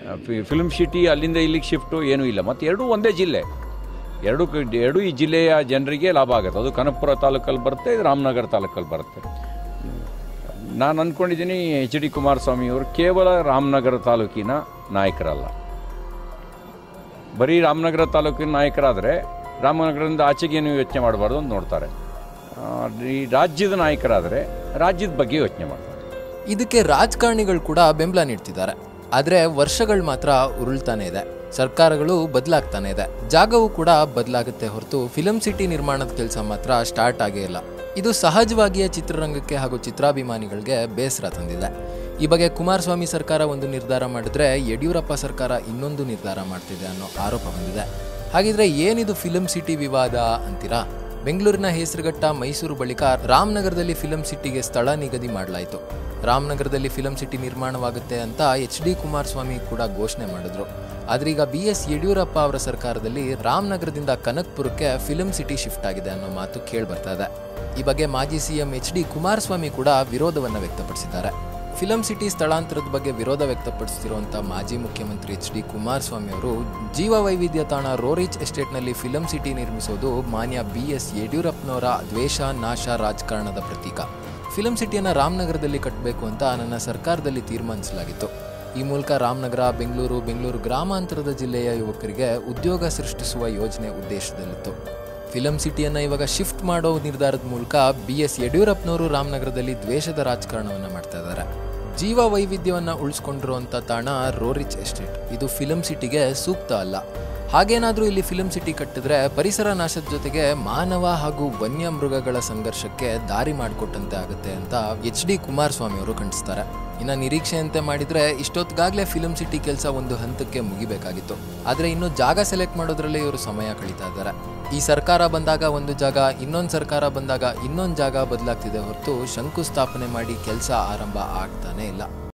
film city ಅಲ್ಲಿಂದ ಇಲ್ಲಿಗೆ shift ಏನೂ ಇಲ್ಲ ಮತ್ತು ಎರಡೂ ಒಂದೇ ಜಿಲ್ಲೆ ಎರಡು ಕ- ಎರಡು ಈ ಜಿಲ್ಲೆಯ ಜನರಿಗೆ ಲಾಭ ಆಗುತ್ತೆ ಅದು ಕನಕಪುರ ತಾಲೂಕಲ್ಲಿ ಬರುತ್ತೆ ಇದು ರಾಮನಗರ ತಾಲೂಕಲ್ಲಿ ಬರುತ್ತೆ ನಾನು ಅಂದ್ಕೊಂಡಿದ್ದೀನಿ ಎಚ್ ಡಿ ಕುಮಾರಸ್ವಾಮಿಯವರು ಕೇವಲ ರಾಮನಗರ ತಾಲೂಕಿನ ನಾಯಕರಲ್ಲ ಬರೀ ರಾಮನಗರ ತಾಲೂಕಿನ ನಾಯಕರಾದರೆ ರಾಮನಗರದಿಂದ ಆಚೆಗೆ ನೀವು ಯೋಚನೆ ಮಾಡಬಾರ್ದು ಅಂತ ನೋಡ್ತಾರೆ ಆ, ಈ ರಾಜ್ಯದ ನಾಯಕರಾದರೆ ರಾಜ್ಯದ ಬಗ್ಗೆ ಯೋಚನೆ ಮಾಡ್ತಾರೆ ಇದಕ್ಕೆ ರಾಜಕಾರಣಿಗಳು ಕೂಡ ಬೆಂಬಲ ನೀಡ್ತಿದ್ದಾರೆ ಆದ್ರೆ ವರ್ಷಗಳು ಮಾತ್ರ ಉರುಳ್ತಾನೆ ಇದೆ ಸರ್ಕಾರಗಳು ಬದಲಾಗ್ತಾನೆ ಇದೆ ಜಾಗವೂ ಕೂಡ ಬದಲಾಗುತ್ತೆ ಹೊರತು ಫಿಲಂ ಸಿಟಿ ನಿರ್ಮಾಣದ ಕೆಲಸ ಮಾತ್ರ ಸ್ಟಾರ್ಟ್ ಆಗೇ ಇಲ್ಲ ಇದು ಸಹಜವಾಗಿಯೇ ಚಿತ್ರರಂಗಕ್ಕೆ ಹಾಗೂ ಚಿತ್ರಾಭಿಮಾನಿಗಳಿಗೆ ಬೇಸರ ತಂದಿದೆ ಈ ಬಗ್ಗೆ ಕುಮಾರಸ್ವಾಮಿ ಸರ್ಕಾರ ಒಂದು ನಿರ್ಧಾರ ಮಾಡಿದ್ರೆ ಯಡಿಯೂರಪ್ಪ ಸರ್ಕಾರ ಇನ್ನೊಂದು ನಿರ್ಧಾರ ಮಾಡ್ತಿದೆ ಅನ್ನೋ ಆರೋಪ ಬಂದಿದೆ ಹಾಗಿದ್ರೆ ಏನಿದು ಫಿಲಂ ಸಿಟಿ ವಿವಾದ ಅಂತೀರಾ ಬೆಂಗಳೂರಿನ ಹೆಸರುಘಟ್ಟ ಮೈಸೂರು ಬಳಿಕ ರಾಮನಗರದಲ್ಲಿ ಫಿಲಂ ಸಿಟಿಗೆ ಸ್ಥಳ ನಿಗದಿ ಮಾಡಲಾಯಿತು ರಾಮನಗರದಲ್ಲಿ ಫಿಲಂ ಸಿಟಿ ನಿರ್ಮಾಣವಾಗುತ್ತೆ ಅಂತ ಎಚ್ ಡಿ ಕುಮಾರಸ್ವಾಮಿ ಕೂಡ ಘೋಷಣೆ ಮಾಡಿದ್ರು ಆದ್ರೆ ಈಗ ಬಿ ಎಸ್ ಯಡಿಯೂರಪ್ಪ ಅವರ ಸರ್ಕಾರದಲ್ಲಿ ರಾಮನಗರದಿಂದ ಕನಕ್ಪುರಕ್ಕೆ ಫಿಲಂ ಸಿಟಿ ಶಿಫ್ಟ್ ಆಗಿದೆ ಅನ್ನೋ ಮಾತು ಕೇಳಿ ಬರ್ತಾ ಇದೆ ಈ ಬಗ್ಗೆ ಮಾಜಿ ಸಿಎಂ ಎಚ್ ಡಿ ಕುಮಾರಸ್ವಾಮಿ ಕೂಡ ವಿರೋಧವನ್ನ ವ್ಯಕ್ತಪಡಿಸಿದ್ದಾರೆ ಫಿಲಂ ಸಿಟಿ ಸ್ಥಳಾಂತರದ ಬಗ್ಗೆ ವಿರೋಧ ವ್ಯಕ್ತಪಡಿಸುತ್ತಿರುವಂಥ ಮಾಜಿ ಮುಖ್ಯಮಂತ್ರಿ ಎಚ್ ಡಿ ಕುಮಾರಸ್ವಾಮಿ ಅವರು ಜೀವ ವೈವಿಧ್ಯ ತಾಣ ರೋರಿಚ್ ಎಸ್ಟೇಟ್ನಲ್ಲಿ ಫಿಲಂ ಸಿಟಿ ನಿರ್ಮಿಸೋದು ಮಾನ್ಯ ಬಿ ಎಸ್ ಯಡಿಯೂರಪ್ಪನವರ ದ್ವೇಷ ನಾಶ ರಾಜಕಾರಣದ ಪ್ರತೀಕ ಫಿಲಂ ಸಿಟಿಯನ್ನು ರಾಮನಗರದಲ್ಲಿ ಕಟ್ಟಬೇಕು ಅಂತ ನನ್ನ ಸರ್ಕಾರದಲ್ಲಿ ತೀರ್ಮಾನಿಸಲಾಗಿತ್ತು ಈ ಮೂಲಕ ರಾಮನಗರ ಬೆಂಗಳೂರು ಬೆಂಗಳೂರು ಗ್ರಾಮಾಂತರದ ಜಿಲ್ಲೆಯ ಯುವಕರಿಗೆ ಉದ್ಯೋಗ ಸೃಷ್ಟಿಸುವ ಯೋಜನೆ ಉದ್ದೇಶದಲ್ಲಿತ್ತು ಫಿಲಂ ಸಿಟಿಯನ್ನು ಇವಾಗ ಶಿಫ್ಟ್ ಮಾಡೋ ನಿರ್ಧಾರದ ಮೂಲಕ ಬಿ ಎಸ್ ಯಡಿಯೂರಪ್ಪನವರು ರಾಮನಗರದಲ್ಲಿ ದ್ವೇಷದ ರಾಜಕಾರಣವನ್ನು ಮಾಡ್ತಾ ಇದ್ದಾರೆ ಜೀವ ವೈವಿಧ್ಯವನ್ನ ಉಳಿಸ್ಕೊಂಡಿರುವಂಥ ತಾಣ ರೋರಿಚ್ ಎಸ್ಟೇಟ್ ಇದು ಫಿಲಂ ಸಿಟಿಗೆ ಸೂಕ್ತ ಅಲ್ಲ ಹಾಗೇನಾದರೂ ಇಲ್ಲಿ ಫಿಲಂ ಸಿಟಿ ಕಟ್ಟಿದ್ರೆ ಪರಿಸರ ನಾಶದ ಜೊತೆಗೆ ಮಾನವ ಹಾಗೂ ವನ್ಯ ಮೃಗಗಳ ಸಂಘರ್ಷಕ್ಕೆ ದಾರಿ ಮಾಡಿಕೊಟ್ಟಂತೆ ಆಗುತ್ತೆ ಅಂತ ಎಚ್ ಡಿ ಕುಮಾರಸ್ವಾಮಿ ಅವರು ಖಂಡಿಸ್ತಾರೆ ಇನ್ನು ನಿರೀಕ್ಷೆಯಂತೆ ಮಾಡಿದ್ರೆ ಇಷ್ಟೊತ್ತಿಗಾಗಲೇ ಫಿಲಂ ಸಿಟಿ ಕೆಲಸ ಒಂದು ಹಂತಕ್ಕೆ ಮುಗಿಬೇಕಾಗಿತ್ತು ಆದರೆ ಇನ್ನು ಜಾಗ ಸೆಲೆಕ್ಟ್ ಮಾಡೋದ್ರಲ್ಲೇ ಇವರು ಸಮಯ ಕಳೀತಾ ಇದ್ದಾರೆ ಈ ಸರ್ಕಾರ ಬಂದಾಗ ಒಂದು ಜಾಗ ಇನ್ನೊಂದು ಸರ್ಕಾರ ಬಂದಾಗ ಇನ್ನೊಂದು ಜಾಗ ಬದಲಾಗ್ತಿದೆ ಹೊರತು ಶಂಕುಸ್ಥಾಪನೆ ಮಾಡಿ ಕೆಲಸ ಆರಂಭ ಆಗ್ತಾನೆ ಇಲ್ಲ